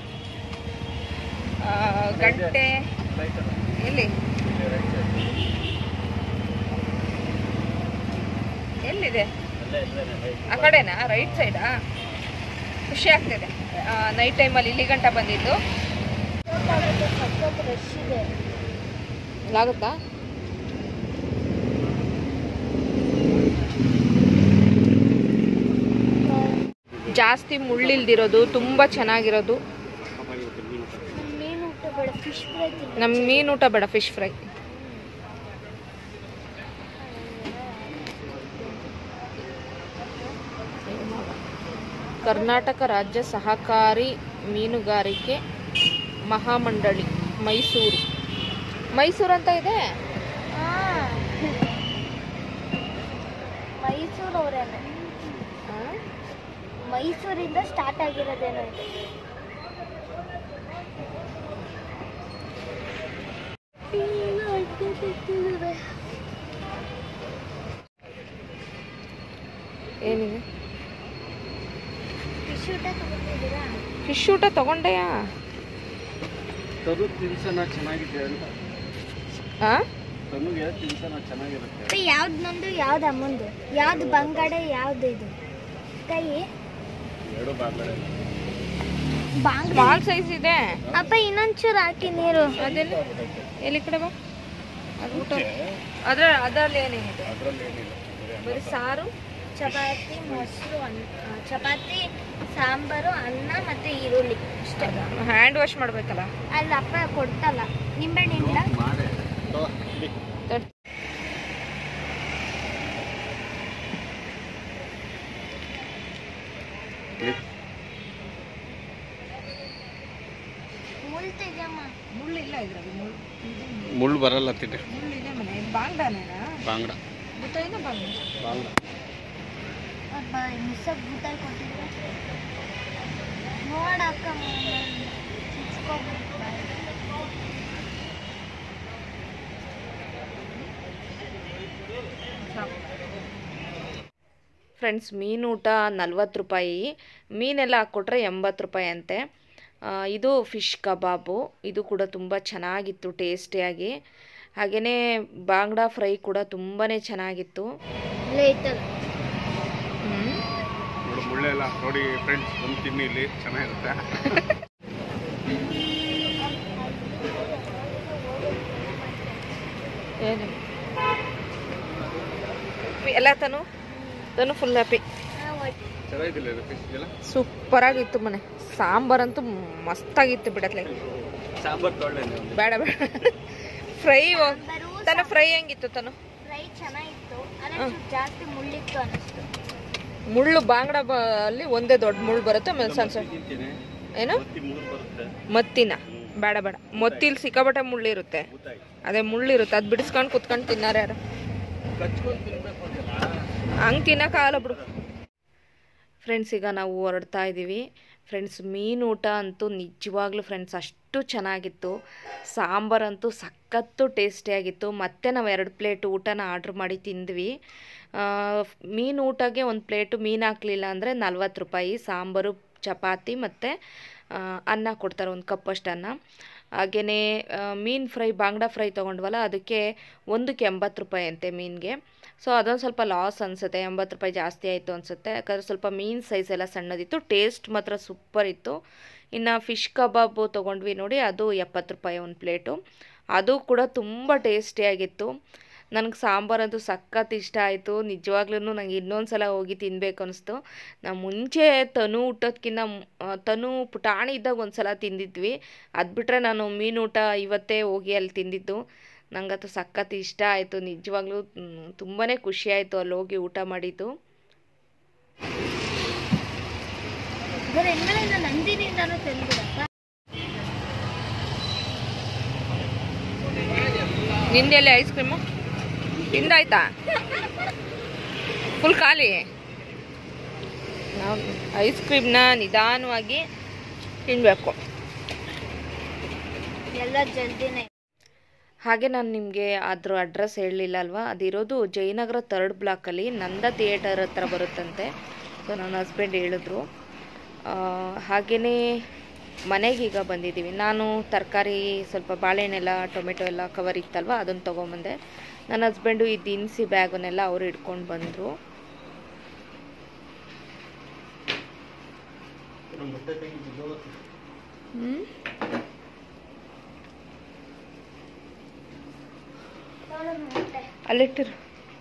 ಗಂಟೆ ಎಲ್ಲಿ ಎಲ್ಲಿದೆ ಆ ಕಡೆನಾ ರೈಟ್ ಸೈಡಾ ಖುಷಿ ಆಗ್ತಿದೆ ನೈಟ್ ಟೈಮಲ್ಲಿ ಇಲ್ಲಿ ಗಂಟ ಬಂದಿದ್ದು ಸಖತ್ ರಶ್ ಇದೆ ಆಗುತ್ತಾ ಜಾಸ್ತಿ ಮುಳ್ಳಿಲ್ದಿರೋದು ತುಂಬ ಚೆನ್ನಾಗಿರೋದು ಮೀನು ಊಟ ಬೇಡ ಫಿಶ್ ಫ್ರೈ ತಿನ್ನು ನಮ್ಗೆ ಮೀನು ಊಟ ಬೇಡ ಫಿಶ್ ಫ್ರೈ ಕರ್ನಾಟಕ ರಾಜ್ಯ ಸಹಕಾರಿ ಮೀನುಗಾರಿಕೆ ಮಹಾಮಂಡಳಿ ಮೈಸೂರು ಮೈಸೂರು ಅಂತ ಇದೆ ಮೈಸೂರು ಅವರೇನೆ ಮೈಸೂರಿಂದ ಸ್ಟಾರ್ಟ್ ಆಗಿರೋದೇನೋ ಇದು ಏನಿದೆ ಫಿಶ್ ಊಟ ತಗೊಂಡಿದ್ದೀರಾ ಫಿಶ್ ಊಟ ತಗೊಂಡೆಯಾ ತರು ತಿನ್ಸನ ಚೆನ್ನಾಗಿದೆ ಅಂತ ಆ ತನುಗೆ ತಿನ್ಸನ ಚೆನ್ನಾಗಿರುತ್ತೆ ಯಾವ್ದು ನಂದು ಯಾವ್ದು ಅಮ್ಮಂದು ಯಾವ್ದು ಬಂಗಾಡೆ ಯಾವ್ದು ಇದು ಕೈ ಎರಡು ಬಾಗ್ಲೇ ಬಾಂಗ್ ಸ್ಮಾಲ್ ಸೈಜ್ ಇದೆ ಅಪ್ಪ ಇನ್ನೊಂಚೂರು ಹಾಕಿ ನೀರು ಅದೆಲ್ಲ ಎಲ್ಲಿ ಕಡೆ ಬಾ ಅದು ಊಟ ಅದ್ರ ಅದರಲ್ಲಿ ಏನೇನಿದೆ ಅದರಲ್ಲಿ ಏನಿಲ್ಲ ಬರೀ ಸಾರು ಚಪಾತಿ ಮೊಸರು ಅನ್ನ ಆ, ಚಪಾತಿ ಸಾಂಬಾರು ಅನ್ನ ಮತ್ತೆ ಈರುಳ್ಳಿ ಅಷ್ಟೇ ಹ್ಯಾಂಡ್ ವಾಶ್ ಮಾಡ್ಬೇಕಲ್ಲ ಅಲ್ಲಿ ಅಪ್ಪ ಕೊಡ್ತಲ್ಲ ನಿಂಬೆಹಣ್ಣಿಲ್ಲ ಮಾಡಿ ತಗೋ, ಇಲ್ಲಿ. ತಡ್- ಮುಳ್ತಿದೆಯಮ್ಮ ಮುಳ್ಳು ಇಲ್ಲ ಇದ್ರಲ್ಲಿ ಮುಳ್ಳು ಮುಳ್ಳು ಬರಲ್ಲ ತಿಂಡಿ ಮುಳ್ಳು ಇದೆ ಮನೆ ಇದು ಬಾಂಗ್ಡಾನೇನಾ ಬಾಂಗ್ಡ ಗೊತ್ತಾಯ್ತಾ ಬಾಂಗ್ಡ ಬಾಂಗ್ಡ ಅಬ್ಬ ಮಿಸ್ಸಾಗಿ ಬೂತಾಯಿ ಕೊಟ್ಟಿದ್ರೆ ನೋಡಕ್ಕ ಚುಚ್ಕೋಬಿಟ್ಟು ಫ್ರೆಂಡ್ಸ್ ಮೀನೂಟ ನಲ್ವತ್ತು ರೂಪಾಯಿ ಮೀನೆಲ್ಲ ಹಾಕ್ಕೊಟ್ರೆ ಎಂಬತ್ತು ರೂಪಾಯಿ ಅಂತೆ ಆ, ಇದು ಫಿಶ್ ಕಬಾಬು ಇದು ಕೂಡ ತುಂಬ ಚೆನ್ನಾಗಿತ್ತು ಟೇಸ್ಟಿಯಾಗಿ ಹಾಗೆಯೇ ಬಾಂಗ್ಡಾ ಫ್ರೈ ಕೂಡ ತುಂಬಾ ಚೆನ್ನಾಗಿತ್ತು ಇಲ್ಲೇ ಇತ್ತಲ್ಲ ನೋಡಿ ಮುಳ್ಳೆಲ್ಲ ನೋಡಿ ಫ್ರೆಂಡ್ಸ್ ಒಂದು ತಿನ್ನಿ ಇಲ್ಲಿ ಚೆನ್ನಾಗಿರುತ್ತೆ ಏನು ಎಲ್ಲ ತನು ತನು ಫುಲ್ ಹ್ಯಾಪಿ ಚೆನ್ನಾಗಿಲ್ಲ ಇದು ಫಿಶ್ ಎಲ್ಲ ಸೂಪರಾಗಿತ್ತು ಮನೆ ಸಾಂಬಾರಂತೂ ಮಸ್ತಾಗಿತ್ತು ಬಿಡತ್ಲೆ ಸಾಂಬಾರು ತೊಳ್ಳೆ ಒಂದು ಬೇಡ ಬೇಡ ಫ್ರೈ ತನು ಫ್ರೈ ಹೆಂಗಿತ್ತು ತನು ಫ್ರೈ ಚೆನ್ನಾಗಿತ್ತು ಆದರೆ ಸ್ವಲ್ಪ ಜಾಸ್ತಿ ಮುಳ್ಳಿತ್ತು ಅನ್ನಿಸ್ತು ಮುಳ್ಳು ಬಾಂಗ್ಡಾ ಬ- ಅಲ್ಲಿ ಒಂದೇ ದೊಡ್ಡ ಮುಳ್ಳು ಬರುತ್ತೆ ಆಮೇಲೆ ಸಣ್ಣ ಸಣ್ಣ ತಿಂತೀನಿ ಏನು ಮತ್ತಿ ಮುಳ್ಳು ಬರುತ್ತೆ ಮತ್ತಿನ ಬೇಡ ಬೇಡ ಮೊತ್ತಿಲ್ ಸಿಕ್ಕಾಪಟ್ಟೆ ಮುಳ್ಳು ಇರುತ್ತೆ ಗೊತ್ತಾಯ್ತು ಅದೇ ಮುಳ್ಳು ಇರುತ್ತೆ ಅದು ಬಿಡಿಸ್ಕೊಂಡು ಕುತ್ಕೊಂಡು ತಿನ್ನಾರ ಯಾರು ಕಚ್ಕೊಂಡು ತಿನ್ಬೇಕು ಅಂತೆಲ್ಲ ಹಂಗೆ ತಿನ್ನೋಕ್ಕಾಗಲ್ಲ ಬಿಡು ಫ್ರೆಂಡ್ಸ್ ಈಗ ನಾವು ಹೊರಡ್ತಾ ಇದ್ದೀವಿ ಫ್ರೆಂಡ್ಸ್ ಮೀನು ಊಟ ಅಂತೂ ನಿಜವಾಗ್ಲೂ ಫ್ರೆಂಡ್ಸ್ ಅಷ್ಟು ಚೆನ್ನಾಗಿತ್ತು ಸಾಂಬಾರಂತೂ ಸಖತ್ತು ಟೇಸ್ಟಿಯಾಗಿತ್ತು ಮತ್ತೆ ನಾವು ಎರಡು ಪ್ಲೇಟ್ ಊಟನ ಆರ್ಡ್ರ್ ಮಾಡಿ ತಿಂದ್ವಿ ಆ, ಮೀನು ಊಟಕ್ಕೆ ಒಂದು ಪ್ಲೇಟು ಮೀನು ಹಾಕ್ಲಿಲ್ಲ ಅಂದರೆ ನಲ್ವತ್ತು ರೂಪಾಯಿ ಸಾಂಬಾರು ಚಪಾತಿ ಮತ್ತು ಅನ್ನ ಕೊಡ್ತಾರೆ ಒಂದು ಕಪ್ಪಷ್ಟು ಅನ್ನ ಹಾಗೆಯೇ ಮೀನು ಫ್ರೈ ಬಾಂಗ್ಡಾ ಫ್ರೈ ತೊಗೊಂಡ್ವಲ್ಲ ಅದಕ್ಕೆ ಒಂದಕ್ಕೆ ಎಂಬತ್ತು ರೂಪಾಯಿ ಅಂತೆ ಮೀನಿಗೆ ಸೊ ಅದೊಂದು ಸ್ವಲ್ಪ ಲಾಸ್ ಅನಿಸುತ್ತೆ ಎಂಬತ್ತು ರೂಪಾಯಿ ಜಾಸ್ತಿ ಆಯಿತು ಅನಿಸುತ್ತೆ ಯಾಕಂದರೆ ಸ್ವಲ್ಪ ಮೀನು ಸೈಜ್ ಎಲ್ಲ ಸಣ್ಣದಿತ್ತು ಟೇಸ್ಟ್ ಮಾತ್ರ ಸೂಪರ್ ಇತ್ತು ಇನ್ನು ಫಿಶ್ ಕಬಾಬು ತೊಗೊಂಡ್ವಿ ನೋಡಿ ಅದು ಎಪ್ಪತ್ತು ರೂಪಾಯಿ ಒಂದು ಪ್ಲೇಟು ಅದು ಕೂಡ ತುಂಬ ಟೇಸ್ಟಿಯಾಗಿತ್ತು ನನಗೆ ಸಾಂಬಾರಂತೂ ಸಖತ್ ಇಷ್ಟ ಆಯಿತು ನಿಜವಾಗ್ಲೂ ನಂಗೆ ಇನ್ನೊಂದು ಸಲ ಹೋಗಿ ತಿನ್ನಬೇಕು ಅನಿಸ್ತು ನಾವು ಮುಂಚೆ ತನು ಊಟಕ್ಕಿಂತ ಮು- ಆ, ತನು ಪುಟಾಣಿ ಇದ್ದಾಗ ಒಂದು ಸಲ ತಿಂದಿದ್ವಿ ಅದು ಬಿಟ್ಟರೆ ನಾನು ಮೀನು ಊಟ ಇವತ್ತೇ ಹೋಗಿ ಅಲ್ಲಿ ತಿಂದಿದ್ದು ನಂಗಂತೂ ಸಖತ್ ಇಷ್ಟ ಆಯಿತು ನಿಜವಾಗ್ಲೂ ತುಂಬಾ ಖುಷಿ ಆಯಿತು ಅಲ್ಲಿ ಹೋಗಿ ಊಟ ಮಾಡಿದ್ದು ಇದರ ಇನ್ಮೇಲಿಂದ ನಂದಿನಿಂದನೂ ತಂದ್ಬಿಡಪ್ಪ ನಿಂದೆಲ್ಲಿ ಐಸ್ ಕ್ರೀಮು ತಿಂದಾಯ್ತಾ ಫುಲ್ ಖಾಲಿ ನಾವು ಐಸ್ ಕ್ರೀಮ್ನ ನಿಧಾನವಾಗಿ ತಿನ್ನಬೇಕು ಎಲ್ಲ ಜಲ್ದಿನೇ ಹಾಗೆ ನಾನು ನಿಮಗೆ ಅದ್ರ ಅಡ್ರೆಸ್ ಹೇಳಲಿಲ್ಲ ಅಲ್ವಾ ಅದಿರೋದು ಜಯನಗರ ತರ್ಡ್ ಬ್ಲಾಕಲ್ಲಿ ನಂದ ಥಿಯೇಟರ್ ಹತ್ರ ಬರುತ್ತಂತೆ ಸೊ ನನ್ನ ಹಸ್ಬೆಂಡ್ ಹೇಳಿದ್ರು ಹಾಗೆಯೇ ಮನೆಗೀಗ ಬಂದಿದ್ದೀವಿ ನಾನು ತರಕಾರಿ ಸ್ವಲ್ಪ ಬಾಳೆಹಣ್ಣೆಲ್ಲ ಟೊಮೆಟೊ ಎಲ್ಲ ಕವರ್ ಇತ್ತಲ್ವ ಅದನ್ನು ತೊಗೊಂಬಂದೆ ನನ್ನ ಹಸ್ಬೆಂಡು ಈ ದಿನಸಿ ಬ್ಯಾಗನ್ನೆಲ್ಲ ಅವ್ರು ಇಟ್ಕೊಂಡು ಬಂದರು ಹ್ಞೂ ಅಲ್ಲಿಟ್ಟಿರು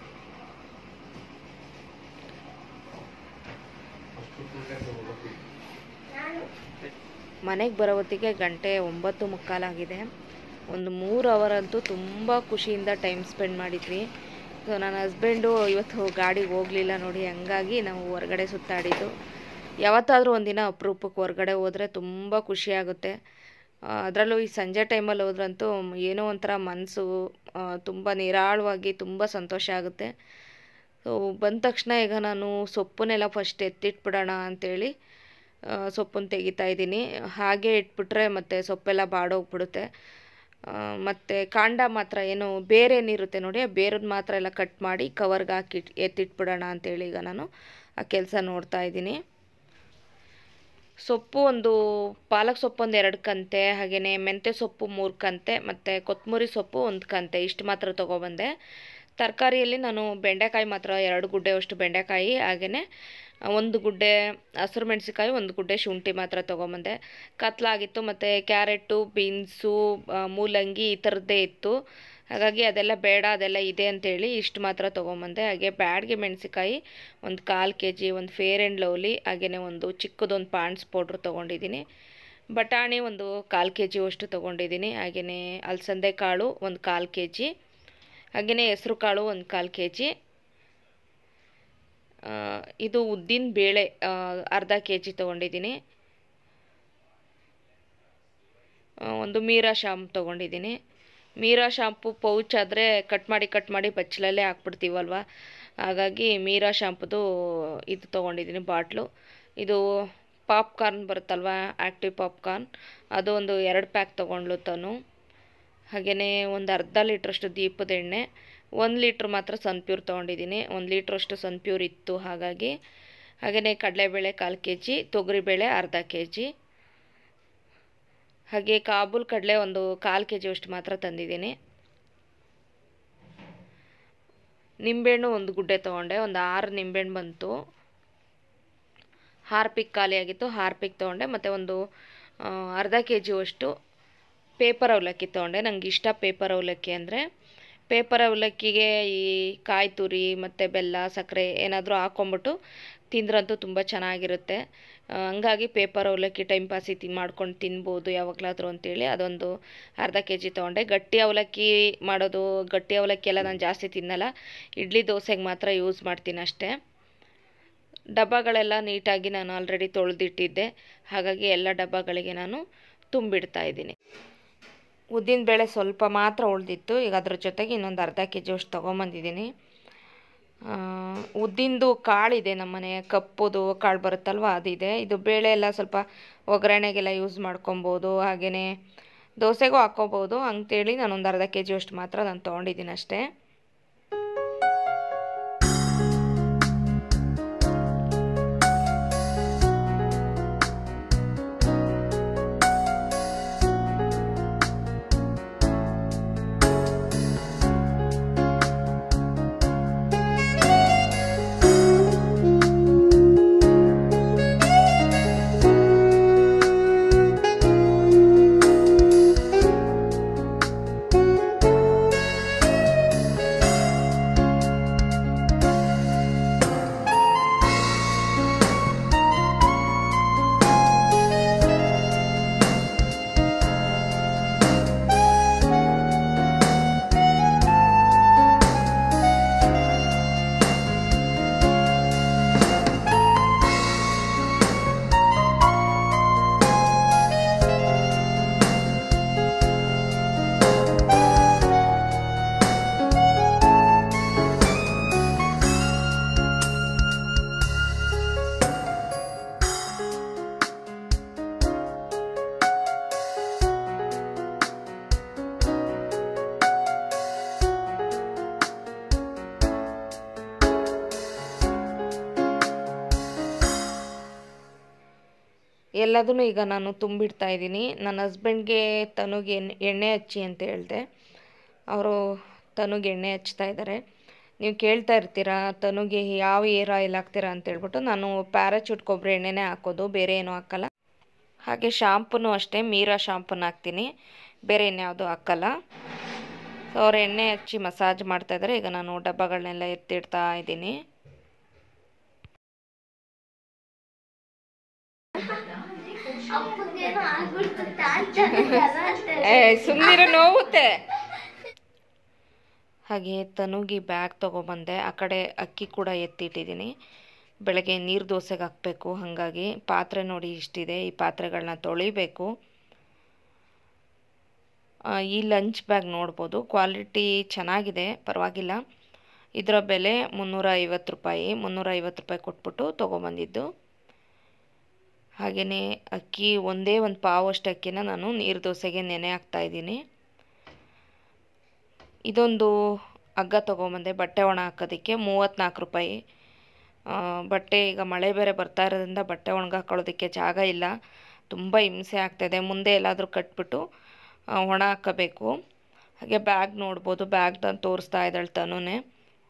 ಮನೆಗೆ ಬರೋ ಹೊತ್ತಿಗೆ ಗಂಟೆ ಒಂಬತ್ತು ಮುಕ್ಕಾಲಾಗಿದೆ ಒಂದು ಮೂರು ಅವರ್ ಅಂತೂ ತುಂಬ ಖುಷಿಯಿಂದ ಟೈಮ್ ಸ್ಪೆಂಡ್ ಮಾಡಿದ್ವಿ ಸೊ ನನ್ನ ಹಸ್ಬೆಂಡು ಇವತ್ತು ಗಾಡಿಗೆ ಹೋಗಲಿಲ್ಲ ನೋಡಿ ಹಂಗಾಗಿ ನಾವು ಹೊರಗಡೆ ಸುತ್ತಾಡಿದ್ದು ಯಾವತ್ತಾದರೂ ಒಂದಿನ ಅಪರೂಪಕ್ಕೆ ಹೊರಗಡೆ ಹೋದರೆ ತುಂಬ ಖುಷಿ ಆಗುತ್ತೆ ಅದರಲ್ಲೂ ಈ ಸಂಜೆ ಟೈಮಲ್ಲಿ ಹೋದ್ರಂತೂ ಏನೋ ಒಂಥರ ಮನಸ್ಸು ತುಂಬ ನಿರಾಳವಾಗಿ ತುಂಬ ಸಂತೋಷ ಆಗುತ್ತೆ ಸೊ ಬಂದ ತಕ್ಷಣ ಈಗ ನಾನು ಸೊಪ್ಪನ್ನೆಲ್ಲ ಫಸ್ಟ್ ಎತ್ತಿಟ್ಬಿಡೋಣ ಅಂಥೇಳಿ ಸೊಪ್ಪನ್ನು ತೆಗಿತಾ ಇದ್ದೀನಿ ಹಾಗೆ ಇಟ್ಬಿಟ್ರೆ ಮತ್ತು ಸೊಪ್ಪೆಲ್ಲ ಬಾಡೋಗ್ಬಿಡುತ್ತೆ ಮತ್ತು ಕಾಂಡ ಮಾತ್ರ ಏನು ಬೇರೆ ಏನಿರುತ್ತೆ ನೋಡಿ ಆ ಬೇರನ್ನ ಮಾತ್ರ ಎಲ್ಲ ಕಟ್ ಮಾಡಿ ಕವರ್ಗೆ ಹಾಕಿ ಎತ್ತಿಟ್ಬಿಡೋಣ ಅಂತೇಳಿ ಈಗ ನಾನು ಆ ಕೆಲಸ ನೋಡ್ತಾ ಇದ್ದೀನಿ ಸೊಪ್ಪು ಒಂದು ಪಾಲಕ್ ಸೊಪ್ಪು ಒಂದು ಎರಡು ಕಂತೆ ಹಾಗೆಯೇ ಮೆಂತ್ಯ ಸೊಪ್ಪು ಮೂರು ಕಂತೆ ಮತ್ತು ಕೊತ್ತಂಬರಿ ಸೊಪ್ಪು ಒಂದು ಕಂತೆ ಇಷ್ಟು ಮಾತ್ರ ತೊಗೊಬಂದೆ ತರಕಾರಿಯಲ್ಲಿ ನಾನು ಬೆಂಡೆಕಾಯಿ ಮಾತ್ರ ಎರಡು ಗುಡ್ಡೆಯಷ್ಟು ಬೆಂಡೆಕಾಯಿ ಹಾಗೆಯೇ ಒಂದು ಗುಡ್ಡೆ ಹಸಿರು ಮೆಣಸಿಕಾಯಿ ಒಂದು ಗುಡ್ಡೆ ಶುಂಠಿ ಮಾತ್ರ ತೊಗೊಂಬಂದೆ ಕತ್ಲಾಗಿತ್ತು ಮತ್ತು ಕ್ಯಾರೆಟು ಬೀನ್ಸು ಆ, ಮೂಲಂಗಿ ಈ ಥರದ್ದೇ ಇತ್ತು ಹಾಗಾಗಿ ಅದೆಲ್ಲ ಬೇಡ ಅದೆಲ್ಲ ಇದೆ ಅಂತೇಳಿ ಇಷ್ಟು ಮಾತ್ರ ತೊಗೊಂಬಂದೆ ಹಾಗೆ ಬ್ಯಾಡ್ಗೆ ಮೆಣಸಿಕಾಯಿ ಒಂದು ಕಾಲು ಕೆ ಜಿ ಒಂದು ಫೇರ್ ಆ್ಯಂಡ್ ಲವ್ಲಿ ಹಾಗೆಯೇ ಒಂದು ಚಿಕ್ಕದೊಂದು ಪಾಂಡ್ಸ್ ಪೌಡ್ರ್ ತೊಗೊಂಡಿದ್ದೀನಿ ಬಟಾಣಿ ಒಂದು ಕಾಲು ಕೆ ಜಿ ಅಷ್ಟು ತೊಗೊಂಡಿದ್ದೀನಿ ಹಾಗೆಯೇ ಅಲಸಂದೆ ಕಾಳು ಒಂದು ಕಾಲು ಕೆ ಜಿ ಹಾಗೆಯೇ ಹೆಸ್ರು ಕಾಳು ಒಂದು ಕಾಲು ಕೆ ಜಿ ಇದು ಉದ್ದಿನ ಬೇಳೆ ಆ, ಅರ್ಧ ಕೆ ಜಿ ತೊಗೊಂಡಿದ್ದೀನಿ ಆ, ಒಂದು ಮೀರಾ ಶಾಂಪು ತೊಗೊಂಡಿದ್ದೀನಿ ಮೀರಾ ಶಾಂಪು ಪೌಚ್ ಆದರೆ ಕಟ್ ಮಾಡಿ ಕಟ್ ಮಾಡಿ ಬಚ್ಚಲಲ್ಲೇ ಹಾಕ್ಬಿಡ್ತೀವಲ್ವ ಹಾಗಾಗಿ ಮೀರಾ ಶಾಂಪುದು ಇದು ತೊಗೊಂಡಿದ್ದೀನಿ ಬಾಟ್ಲು ಇದು ಪಾಪ್ಕಾರ್ನ್ ಬರುತ್ತಲ್ವ ಆ್ಯಕ್ಟಿವ್ ಪಾಪ್ಕಾರ್ನ್ ಅದು ಒಂದು ಎರಡು ಪ್ಯಾಕ್ ತೊಗೊಂಡ್ಲು ತನು ಹಾಗೆಯೇ ಒಂದು ಅರ್ಧ ಲೀಟ್ರಷ್ಟು ದೀಪದ ಎಣ್ಣೆ ಒಂದು ಲೀಟ್ರ್ ಮಾತ್ರ ಸನ್ಪ್ಯೂರ್ ತೊಗೊಂಡಿದ್ದೀನಿ ಒಂದು ಲೀಟ್ರಷ್ಟು ಸನ್ಪ್ಯೂರ್ ಇತ್ತು ಹಾಗಾಗಿ ಹಾಗೆಯೇ ಕಡಲೆಬೇಳೆ ಕಾಲು ಕೆ ಜಿ ತೊಗರಿಬೇಳೆ ಅರ್ಧ ಕೆ ಜಿ ಹಾಗೆ ಕಾಬೂಲ್ ಕಡಲೆ ಒಂದು ಕಾಲು ಕೆ ಜಿಯಷ್ಟು ಮಾತ್ರ ತಂದಿದ್ದೀನಿ ನಿಂಬೆಹಣ್ಣು ಒಂದು ಗುಡ್ಡೆ ತೊಗೊಂಡೆ ಒಂದು ಆರು ನಿಂಬೆಹಣ್ಣು ಬಂತು ಹಾರ್ಪಿಕ್ ಖಾಲಿಯಾಗಿತ್ತು ಹಾರ್ಪಿಕ್ ತೊಗೊಂಡೆ ಮತ್ತು ಒಂದು ಆ, ಅರ್ಧ ಕೆ ಜಿಯಷ್ಟು ಪೇಪರ್ ಅವಲಕ್ಕಿ ತೊಗೊಂಡೆ ನಂಗೆ ಇಷ್ಟ ಪೇಪರ್ ಅವಲಕ್ಕಿ ಅಂದರೆ ಪೇಪರ್ ಅವಲಕ್ಕಿಗೆ ಈ ಕಾಯಿ ತುರಿ ಮತ್ತು ಬೆಲ್ಲ ಸಕ್ಕರೆ ಏನಾದರೂ ಹಾಕ್ಕೊಂಬಿಟ್ಟು ತಿಂದ್ರಂತೂ ತುಂಬ ಚೆನ್ನಾಗಿರುತ್ತೆ ಆ, ಹಂಗಾಗಿ ಪೇಪರ್ ಅವಲಕ್ಕಿ ಟೈಮ್ ಪಾಸಿ ತಿ ಮಾಡ್ಕೊಂಡು ತಿನ್ಬೋದು ಯಾವಾಗಲಾದರೂ ಅಂತೇಳಿ ಅದೊಂದು ಅರ್ಧ ಕೆ ಜಿ ತೊಗೊಂಡೆ ಗಟ್ಟಿ ಅವಲಕ್ಕಿ ಮಾಡೋದು ಗಟ್ಟಿ ಅವಲಕ್ಕಿ ಎಲ್ಲ ನಾನು ಜಾಸ್ತಿ ತಿನ್ನಲ್ಲ ಇಡ್ಲಿ ದೋಸೆಗೆ ಮಾತ್ರ ಯೂಸ್ ಮಾಡ್ತೀನಿ ಅಷ್ಟೇ ಡಬ್ಬಗಳೆಲ್ಲ ನೀಟಾಗಿ ನಾನು ಆಲ್ರೆಡಿ ತೊಳೆದಿಟ್ಟಿದ್ದೆ ಹಾಗಾಗಿ ಎಲ್ಲ ಡಬ್ಬಗಳಿಗೆ ನಾನು ತುಂಬಿಡ್ತಾ ಇದ್ದೀನಿ ಉದ್ದಿನ ಬೇಳೆ ಸ್ವಲ್ಪ ಮಾತ್ರ ಉಳಿದಿತ್ತು ಈಗ ಅದ್ರ ಜೊತೆಗೆ ಇನ್ನೊಂದು ಅರ್ಧ ಕೆ ಜಿಯಷ್ಟು ತೊಗೊಂಬಂದಿದ್ದೀನಿ ಉದ್ದಿಂದು ಕಾಳಿದೆ ನಮ್ಮನೆ ಕಪ್ಪುದು ಕಾಳು ಬರುತ್ತಲ್ವ ಅದಿದೆ ಇದು ಬೇಳೆ ಎಲ್ಲ ಸ್ವಲ್ಪ ಒಗ್ಗರಣೆಗೆಲ್ಲ ಯೂಸ್ ಮಾಡ್ಕೊಬೋದು ಹಾಗೆಯೇ ದೋಸೆಗೂ ಹಾಕ್ಕೋಬೋದು ಅಂತೇಳಿ ನಾನು ಒಂದು ಅರ್ಧ ಕೆ ಜಿಯಷ್ಟು ಮಾತ್ರ ನಾನು ತೊಗೊಂಡಿದ್ದೀನಿ ಅಷ್ಟೇ ಎಲ್ಲದನ್ನು ಈಗ ನಾನು ತುಂಬಿಡ್ತಾ ಇದ್ದೀನಿ ನನ್ನ ಹಸ್ಬೆಂಡ್ಗೆ ತನುಗೆ ಎಣ್ಣೆ ಎಣ್ಣೆ ಹಚ್ಚಿ ಅಂತ ಹೇಳಿದೆ ಅವರು ತನುಗೆ ಎಣ್ಣೆ ಹಚ್ತಾ ಇದ್ದಾರೆ ನೀವು ಕೇಳ್ತಾ ಇರ್ತೀರಾ ತನುಗೆ ಯಾವ ಏರ್ ಆಯಿಲ್ ಹಾಕ್ತೀರಾ ಅಂತ ಹೇಳ್ಬಿಟ್ಟು ನಾನು ಪ್ಯಾರಾಚೂಟ್ ಕೊಬ್ಬರಿ ಎಣ್ಣೆನೇ ಹಾಕೋದು ಬೇರೆ ಏನೂ ಹಾಕಲ್ಲ ಹಾಗೆ ಶಾಂಪೂನು ಅಷ್ಟೇ ಮೀರಾ ಶಾಂಪೂನ ಹಾಕ್ತೀನಿ ಬೇರೆ ಇನ್ಯಾವುದು ಹಾಕಲ್ಲ ಸೊ ಅವ್ರು ಎಣ್ಣೆ ಹಚ್ಚಿ ಮಸಾಜ್ ಮಾಡ್ತಾ ಇದ್ದಾರೆ ಈಗ ನಾನು ಡಬ್ಬಗಳನ್ನೆಲ್ಲ ಎತ್ತಿಡ್ತಾ ಇದ್ದೀನಿ ಅಪ್ಪಗೇನೋ ಆಗ್ಬಿಡ್ತುತ್ತಾ ಅಂತ ಏ ಸುಮ್ಮನಿರೋ ನೋವುತ್ತೆ ಹಾಗೆ ತನುಗಿ ಬ್ಯಾಗ್ ತೊಗೊಬಂದೆ ಆ ಕಡೆ ಅಕ್ಕಿ ಕೂಡ ಎತ್ತಿಟ್ಟಿದ್ದೀನಿ ಬೆಳಗ್ಗೆ ನೀರು ದೋಸೆಗೆ ಹಾಕಬೇಕು ಹಾಗಾಗಿ ಪಾತ್ರೆ ನೋಡಿ ಇಷ್ಟಿದೆ ಈ ಪಾತ್ರೆಗಳನ್ನ ತೊಳಿಬೇಕು ಆ, ಈ ಲಂಚ್ ಬ್ಯಾಗ್ ನೋಡ್ಬೋದು ಕ್ವಾಲಿಟಿ ಚೆನ್ನಾಗಿದೆ ಪರವಾಗಿಲ್ಲ ಇದರ ಬೆಲೆ ಮುನ್ನೂರ ಐವತ್ತು ರೂಪಾಯಿ ಮುನ್ನೂರ ಐವತ್ತು ರೂಪಾಯಿ ಕೊಟ್ಬಿಟ್ಟು ತೊಗೊಬಂದಿದ್ದು ಹಾಗೆಯೇ ಅಕ್ಕಿ ಒಂದೇ ಒಂದು ಪಾವಷ್ಟು ಅಕ್ಕಿನ ನಾನು ನೀರು ದೋಸೆಗೆ ನೆನೆ ಹಾಕ್ತಾ ಇದ್ದೀನಿ ಇದೊಂದು ಹಗ್ಗ ತೊಗೊಂಬಂದೆ ಬಟ್ಟೆ ಒಣ ಹಾಕೋದಕ್ಕೆ ಮೂವತ್ತ್ನಾಲ್ಕು ರೂಪಾಯಿ ಆ, ಬಟ್ಟೆ ಈಗ ಮಳೆ ಬೇರೆ ಬರ್ತಾ ಇರೋದ್ರಿಂದ ಬಟ್ಟೆ ಒಣಗಾಕೊಳ್ಳೋದಕ್ಕೆ ಜಾಗ ಇಲ್ಲ ತುಂಬ ಹಿಂಸೆ ಆಗ್ತಾಯಿದೆ ಮುಂದೆ ಎಲ್ಲಾದರೂ ಕಟ್ಬಿಟ್ಟು ಆ, ಒಣ ಹಾಕಬೇಕು ಹಾಗೆ ಬ್ಯಾಗ್ ನೋಡ್ಬೋದು ಬ್ಯಾಗ್ ತೋರಿಸ್ತಾ ಇದ್ದಾಳೆ ತನುನೇ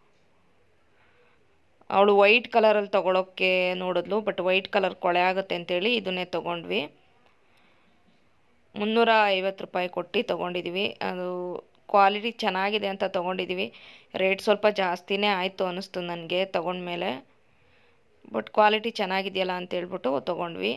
ಅವಳು ವೈಟ್ ಕಲರಲ್ಲಿ ತೊಗೊಳೋಕ್ಕೆ ನೋಡಿದ್ಲು ಬಟ್ ವೈಟ್ ಕಲರ್ ಕೊಳೆ ಆಗುತ್ತೆ ಅಂತೇಳಿ ಇದನ್ನೇ ತೊಗೊಂಡ್ವಿ ಮುನ್ನೂರ ಐವತ್ತು ರೂಪಾಯಿ ಕೊಟ್ಟು ತೊಗೊಂಡಿದ್ವಿ ಅದು ಕ್ವಾಲಿಟಿ ಚೆನ್ನಾಗಿದೆ ಅಂತ ತೊಗೊಂಡಿದ್ದೀವಿ ರೇಟ್ ಸ್ವಲ್ಪ ಜಾಸ್ತಿನೇ ಆಯಿತು ಅನ್ನಿಸ್ತು ನನಗೆ ತೊಗೊಂಡ್ಮೇಲೆ ಬಟ್ ಕ್ವಾಲಿಟಿ ಚೆನ್ನಾಗಿದೆಯಲ್ಲ ಅಂತ ಹೇಳ್ಬಿಟ್ಟು ತೊಗೊಂಡ್ವಿ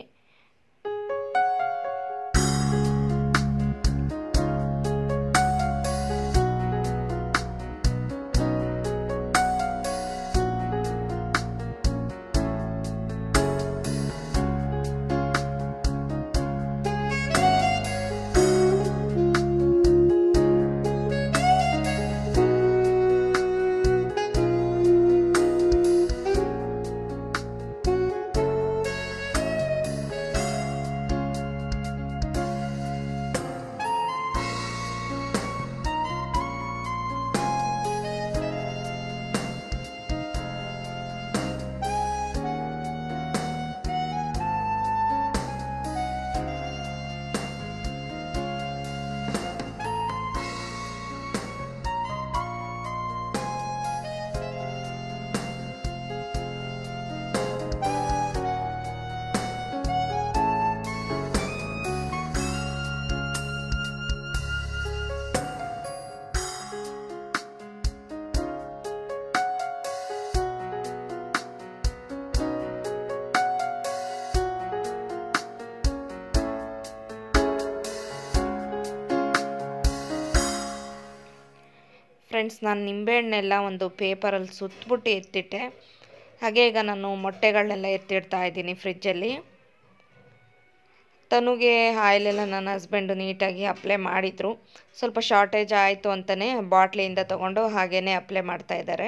ಫ್ರೆಂಡ್ಸ್ ನಾನು ನಿಂಬೆಹಣ್ಣೆಲ್ಲ ಒಂದು ಪೇಪರಲ್ಲಿ ಸುತ್ತಬಿಟ್ಟು ಎತ್ತಿಟ್ಟೆ ಹಾಗೆ ಈಗ ನಾನು ಮೊಟ್ಟೆಗಳನ್ನೆಲ್ಲ ಎತ್ತಿಡ್ತಾ ಇದ್ದೀನಿ ಫ್ರಿಜ್ಜಲ್ಲಿ ತನುಗೆ ಆಯಿಲೆಲ್ಲ ನನ್ನ ಹಸ್ಬೆಂಡು ನೀಟಾಗಿ ಅಪ್ಲೈ ಮಾಡಿದರು ಸ್ವಲ್ಪ ಶಾರ್ಟೇಜ್ ಆಯಿತು ಅಂತಲೇ ಬಾಟ್ಲಿಯಿಂದ ತೊಗೊಂಡು ಹಾಗೇ ಅಪ್ಲೈ ಮಾಡ್ತಾ ಇದ್ದಾರೆ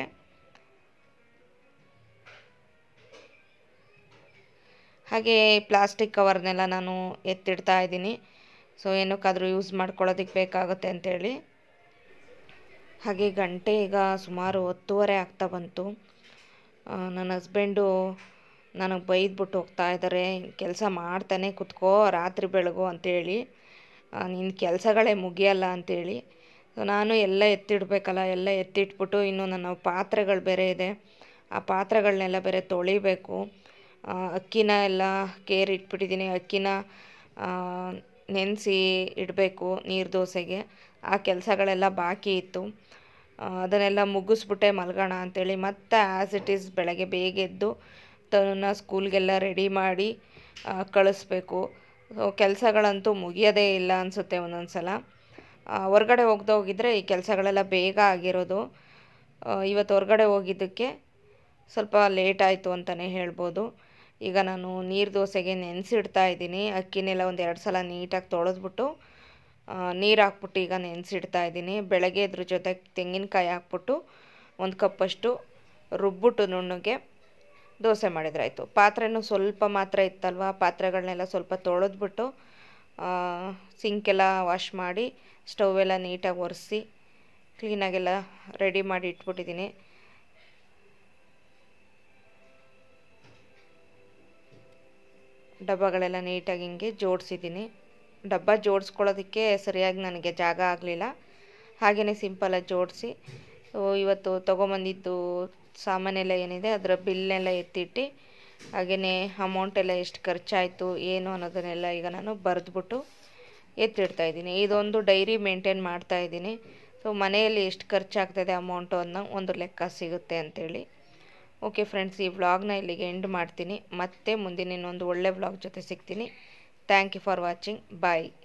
ಹಾಗೆ ಪ್ಲಾಸ್ಟಿಕ್ ಕವರ್ನೆಲ್ಲ ನಾನು ಎತ್ತಿಡ್ತಾ ಇದ್ದೀನಿ ಸೊ ಏನಕ್ಕಾದರೂ ಯೂಸ್ ಮಾಡ್ಕೊಳ್ಳೋದಕ್ಕೆ ಬೇಕಾಗುತ್ತೆ ಅಂತೇಳಿ ಹಾಗೆ ಗಂಟೆ ಈಗ ಸುಮಾರು ಹತ್ತುವರೆ ಆಗ್ತಾ ಬಂತು ಆ, ನನ್ನ ಹಸ್ಬೆಂಡು ನನಗೆ ಬೈದ್ಬಿಟ್ಟು ಹೋಗ್ತಾ ಇದ್ದಾರೆ ಕೆಲಸ ಮಾಡ್ತಾನೆ ಕುತ್ಕೋ ರಾತ್ರಿ ಬೆಳಗು ಅಂತೇಳಿ ನಿನ್ನ ಕೆಲಸಗಳೇ ಮುಗಿಯಲ್ಲ ಅಂತೇಳಿ ಸೊ ನಾನು ಎಲ್ಲ ಎತ್ತಿಡಬೇಕಲ್ಲ ಎಲ್ಲ ಎತ್ತಿಟ್ಬಿಟ್ಟು ಇನ್ನು ನನ್ನ ಪಾತ್ರೆಗಳು ಬೇರೆ ಇದೆ ಆ ಪಾತ್ರೆಗಳನ್ನೆಲ್ಲ ಬೇರೆ ತೊಳಿಬೇಕು ಆ, ಅಕ್ಕಿನ ಎಲ್ಲ ಕೇರ್ ಇಟ್ಬಿಟ್ಟಿದ್ದೀನಿ ಅಕ್ಕಿನ ನೆನೆಸಿ ಇಡಬೇಕು ನೀರು ದೋಸೆಗೆ ಆ ಕೆಲಸಗಳೆಲ್ಲ ಬಾಕಿ ಇತ್ತು ಆ, ಅದನ್ನೆಲ್ಲ ಮುಗಿಸ್ಬಿಟ್ಟೆ ಮಲ್ಗೋಣ ಅಂತೇಳಿ ಮತ್ತೆ ಆ್ಯಸ್ ಇಟ್ ಈಸ್ ಬೆಳಗ್ಗೆ ಬೇಗ ಎದ್ದು ತನ್ನ ಸ್ಕೂಲ್ಗೆಲ್ಲ ರೆಡಿ ಮಾಡಿ ಆ, ಕಳಿಸ್ಬೇಕು ಸೊ ಕೆಲಸಗಳಂತೂ ಮುಗಿಯೋದೇ ಇಲ್ಲ ಅನಿಸುತ್ತೆ ಒಂದೊಂದು ಸಲ ಆ, ಹೊರ್ಗಡೆ ಹೋಗ್ದೆ ಹೋಗಿದ್ರೆ ಈ ಕೆಲಸಗಳೆಲ್ಲ ಬೇಗ ಆಗಿರೋದು ಆ, ಇವತ್ತು ಹೊರ್ಗಡೆ ಹೋಗಿದ್ದಕ್ಕೆ ಸ್ವಲ್ಪ ಲೇಟ್ ಆಯಿತು ಅಂತಲೇ ಹೇಳ್ಬೋದು ಈಗ ನಾನು ನೀರು ದೋಸೆಗೆ ನೆನೆಸಿಡ್ತಾ ಇದ್ದೀನಿ ಅಕ್ಕಿನೆಲ್ಲ ಒಂದು ಎರಡು ಸಲ ನೀಟಾಗಿ ತೊಳೆದ್ಬಿಟ್ಟು ನೀರು ಹಾಕ್ಬಿಟ್ಟು ಈಗ ನೆನೆಸಿಡ್ತಾ ಇದ್ದೀನಿ ಬೆಳಗ್ಗೆ ಇದ್ರ ಜೊತೆ ತೆಂಗಿನಕಾಯಿ ಹಾಕ್ಬಿಟ್ಟು ಒಂದು ಕಪ್ಪಷ್ಟು ರುಬ್ಬಿಟ್ಟು ನುಣ್ಣಗೆ ದೋಸೆ ಮಾಡಿದ್ರಾಯ್ತು ಪಾತ್ರೆನೂ ಸ್ವಲ್ಪ ಮಾತ್ರ ಇತ್ತಲ್ವ ಪಾತ್ರೆಗಳನ್ನೆಲ್ಲ ಸ್ವಲ್ಪ ತೊಳೆದ್ಬಿಟ್ಟು ಸಿಂಕೆಲ್ಲ ವಾಶ್ ಮಾಡಿ ಸ್ಟವ್ ಎಲ್ಲ ನೀಟಾಗಿ ಒರೆಸಿ ಕ್ಲೀನಾಗೆಲ್ಲ ರೆಡಿ ಮಾಡಿ ಇಟ್ಬಿಟ್ಟಿದ್ದೀನಿ ಡಬ್ಬಗಳೆಲ್ಲ ನೀಟಾಗಿ ಹಿಂಗೆ ಜೋಡಿಸಿದ್ದೀನಿ ಡಬ್ಬ ಜೋಡಿಸ್ಕೊಳ್ಳೋದಕ್ಕೆ ಸರಿಯಾಗಿ ನನಗೆ ಜಾಗ ಆಗಲಿಲ್ಲ ಹಾಗೆಯೇ ಸಿಂಪಲಾಗಿ ಜೋಡಿಸಿ ಸೊ ಇವತ್ತು ತೊಗೊಂಬಂದಿದ್ದು ಸಾಮಾನೆಲ್ಲ ಏನಿದೆ ಅದರ ಬಿಲ್ನೆಲ್ಲ ಎತ್ತಿಟ್ಟು ಹಾಗೆಯೇ ಅಮೌಂಟೆಲ್ಲ ಎಷ್ಟು ಖರ್ಚಾಯಿತು ಏನು ಅನ್ನೋದನ್ನೆಲ್ಲ ಈಗ ನಾನು ಬರೆದ್ಬಿಟ್ಟು ಎತ್ತಿಡ್ತಾ ಇದ್ದೀನಿ ಇದೊಂದು ಡೈರಿ ಮೇಂಟೈನ್ ಮಾಡ್ತಾ ಇದ್ದೀನಿ ಸೊ ಮನೆಯಲ್ಲಿ ಎಷ್ಟು ಖರ್ಚಾಗ್ತದೆ ಅಮೌಂಟು ಅನ್ನೋ ಒಂದು ಲೆಕ್ಕ ಸಿಗುತ್ತೆ ಅಂತೇಳಿ ಓಕೆ ಫ್ರೆಂಡ್ಸ್ ಈ ವ್ಲಾಗ್ನ ಇಲ್ಲಿಗೆ ಎಂಡ್ ಮಾಡ್ತೀನಿ ಮತ್ತೆ ಮುಂದಿನ ಇನ್ನೊಂದು ಒಳ್ಳೆ ವ್ಲಾಗ್ ಜೊತೆ ಸಿಗ್ತೀನಿ thank you for watching bye